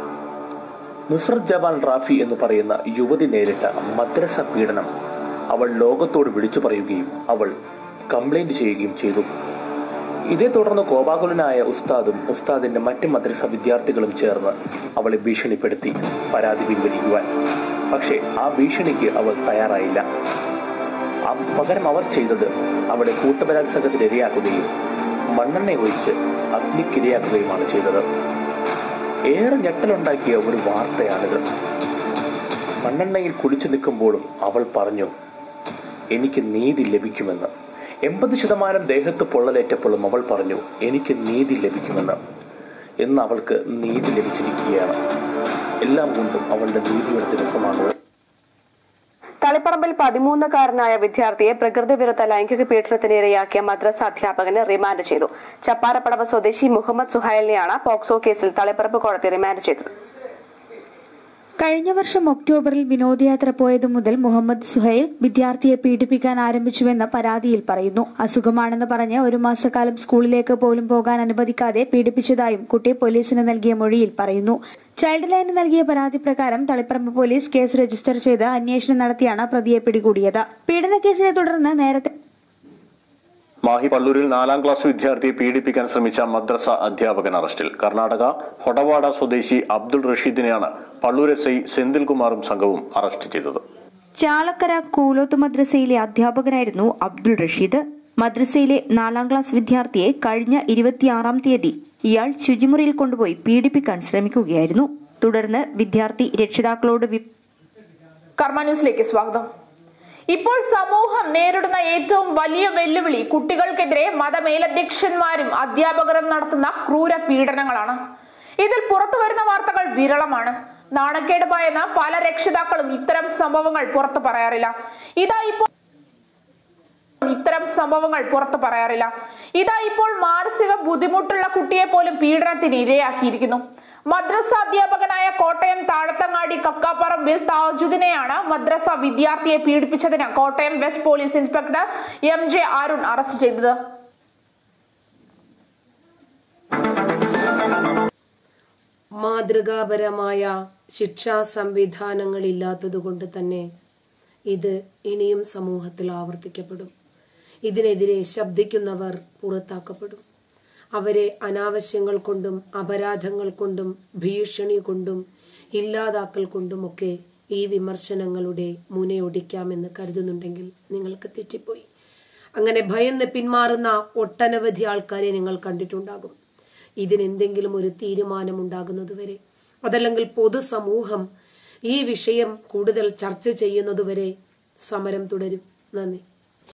നുസ്രത് ജവാൻ റാഫി എന്ന് പറയുന്ന യുവതി നേരിട്ട മദ്രസ പീഡനം അവൾ ലോകത്തോട് വിളിച്ചു പറയുകയും അവൾ കംപ്ലൈന്റ് ചെയ്യുകയും ചെയ്തു ഇതേ തുടർന്ന് കോപാകുലനായ ഉസ്താദും ഉസ്താദിന്റെ മറ്റ് മദ്രസ വിദ്യാർത്ഥികളും ചേർന്ന് അവളെ ഭീഷണിപ്പെടുത്തി പരാതി പിൻവലിക്കുവാൻ പക്ഷേ ആ ഭീഷണിക്ക് അവൾ തയ്യാറായില്ല ആ- പകരം അവർ ചെയ്തത് അവളെ കൂട്ടബലാത്സംഗത്തിന് ഇരയാക്കുകയും മണ്ണെണ്ണ ഒഴിച്ച് അഗ്നിക്കിരയാക്കുകയുമാണ് ചെയ്തത് ഏറെ ഞെട്ടലുണ്ടാക്കിയ ഒരു വാർത്തയാണിത് മണ്ണെണ്ണയിൽ കുളിച്ചു നിൽക്കുമ്പോഴും അവൾ പറഞ്ഞു എനിക്ക് നീതി ലഭിക്കുമെന്ന് എൺപത് ശതമാനം ദേഹത്ത് പൊള്ളലേറ്റപ്പോഴും അവൾ പറഞ്ഞു എനിക്ക് നീതി ലഭിക്കുമെന്ന് ഇന്ന് അവൾക്ക് നീതി ലഭിച്ചിരിക്കുകയാണ് എല്ലാം കൊണ്ടും അവളുടെ നീതിയുടെ ദിവസമാണത് തളിപ്പറമ്പിൽ പതിമൂന്നുകാരനായ വിദ്യാർത്ഥിയെ പ്രകൃതി വിരുദ്ധ ലൈംഗിക പീഡനത്തിന് ഇരയാക്കിയ മദ്രസ അധ്യാപകനെ റിമാൻഡ് ചെയ്തു ചപ്പാരപ്പടവ് സ്വദേശി മുഹമ്മദ് സുഹൈലിനെയാണ് പോക്സോ കേസിൽ തളിപ്പറമ്പ് കോടതി റിമാൻഡ് ചെയ്തത് കഴിഞ്ഞ വർഷം ഒക്ടോബറിൽ വിനോദയാത്ര പോയതു മുതൽ മുഹമ്മദ് സുഹൈൽ വിദ്യാർത്ഥിയെ പീഡിപ്പിക്കാൻ ആരംഭിച്ചുവെന്ന് പരാതിയിൽ പറയുന്നു അസുഖമാണെന്ന് പറഞ്ഞ് ഒരു മാസക്കാലം സ്കൂളിലേക്ക് പോലും പോകാൻ അനുവദിക്കാതെ പീഡിപ്പിച്ചതായും കുട്ടി പോലീസിന് നൽകിയ മൊഴിയിൽ പറയുന്നു ചൈൽഡ് ലൈന് നൽകിയ പരാതി പ്രകാരം തളിപ്പറമ്പ് പോലീസ് കേസ് രജിസ്റ്റർ ചെയ്ത് അന്വേഷണം നടത്തിയാണ് പ്രതിയെ പിടികൂടിയത് പീഡനക്കേസിനെ തുടർന്ന് നേരത്തെ മാഹി പള്ളൂരിൽ നാലാം ക്ലാസ് വിദ്യാർത്ഥിയെ പീഡിപ്പിക്കാൻ ശ്രമിച്ച മദ്രസ അധ്യാപകൻ അറസ്റ്റിൽ കർണാടക ഹൊടവാഡ സ്വദേശി അബ്ദുൾ റഷീദിനെയാണ് പള്ളൂർ എസ് ഐ സെന്തിൽകുമാറും സംഘവും അറസ്റ്റ് ചെയ്തത് ചാലക്കര കൂലോത്ത് മദ്രസയിലെ അധ്യാപകനായിരുന്നു അബ്ദുൾ റഷീദ് മദ്രസയിലെ നാലാം ക്ലാസ് വിദ്യാർത്ഥിയെ കഴിഞ്ഞ ഇരുപത്തിയാറാം തീയതി ഇയാൾ ശുചിമുറിയിൽ കൊണ്ടുപോയി പീഡിപ്പിക്കാൻ ശ്രമിക്കുകയായിരുന്നു തുടർന്ന് വിദ്യാർത്ഥി രക്ഷിതാക്കളോട് വി- കർമ്മ ന്യൂസിലേക്ക് സ്വാഗതം ഇപ്പോൾ സമൂഹം നേരിടുന്ന ഏറ്റവും വലിയ വെല്ലുവിളി കുട്ടികൾക്കെതിരെ മതമേലധ്യക്ഷന്മാരും അധ്യാപകരും നടത്തുന്ന ക്രൂര പീഡനങ്ങളാണ് ഇതിൽ പുറത്തു വരുന്ന വാർത്തകൾ വിരളമാണ് നാണക്കേട് ഭയന്ന പല രക്ഷിതാക്കളും ഇത്തരം സംഭവങ്ങൾ പുറത്തു പറയാറില്ല ഇതാ ഇപ്പോൾ ഇത്തരം സംഭവങ്ങൾ പുറത്തു പറയാറില്ല ഇതാ ഇപ്പോൾ മാനസിക ബുദ്ധിമുട്ടുള്ള കുട്ടിയെ പോലും പീഡനത്തിന് ഇരയാക്കിയിരിക്കുന്നു മദ്രസ അധ്യാപകനായ കോട്ടയം താഴത്തങ്ങാടി കക്കാപ്പറമ്പിൽ താജുദിനെയാണ് മദ്രസ വിദ്യാർത്ഥിയെ പീഡിപ്പിച്ചതിന് Kottayam west police inspector M J Arun arrest ചെയ്തത് മാതൃകാപരമായ ശിക്ഷാ സംവിധാനങ്ങൾ ഇല്ലാത്തതുകൊണ്ട് തന്നെ ഇത് ഇനിയും സമൂഹത്തിൽ ആവർത്തിക്കപ്പെടും ഇതിനെതിരെ ശബ്ദിക്കുന്നവർ പുറത്താക്കപ്പെടും അവരെ അനാവശ്യങ്ങൾ കൊണ്ടും അപരാധങ്ങൾ കൊണ്ടും ഭീഷണി കൊണ്ടും ഇല്ലാതാക്കൽ കൊണ്ടുമൊക്കെ ഈ വിമർശനങ്ങളുടെ മുനയൊടിക്കാമെന്ന് കരുതുന്നുണ്ടെങ്കിൽ നിങ്ങൾക്ക് തെറ്റിപ്പോയി അങ്ങനെ ഭയന്ന് പിന്മാറുന്ന ഒട്ടനവധി ആൾക്കാരെ നിങ്ങൾ കണ്ടിട്ടുണ്ടാകും ഇതിനെന്തെങ്കിലും ഒരു തീരുമാനമുണ്ടാകുന്നതുവരെ അതല്ലെങ്കിൽ പൊതുസമൂഹം ഈ വിഷയം കൂടുതൽ ചർച്ച ചെയ്യുന്നതുവരെ സമരം തുടരും നന്ദി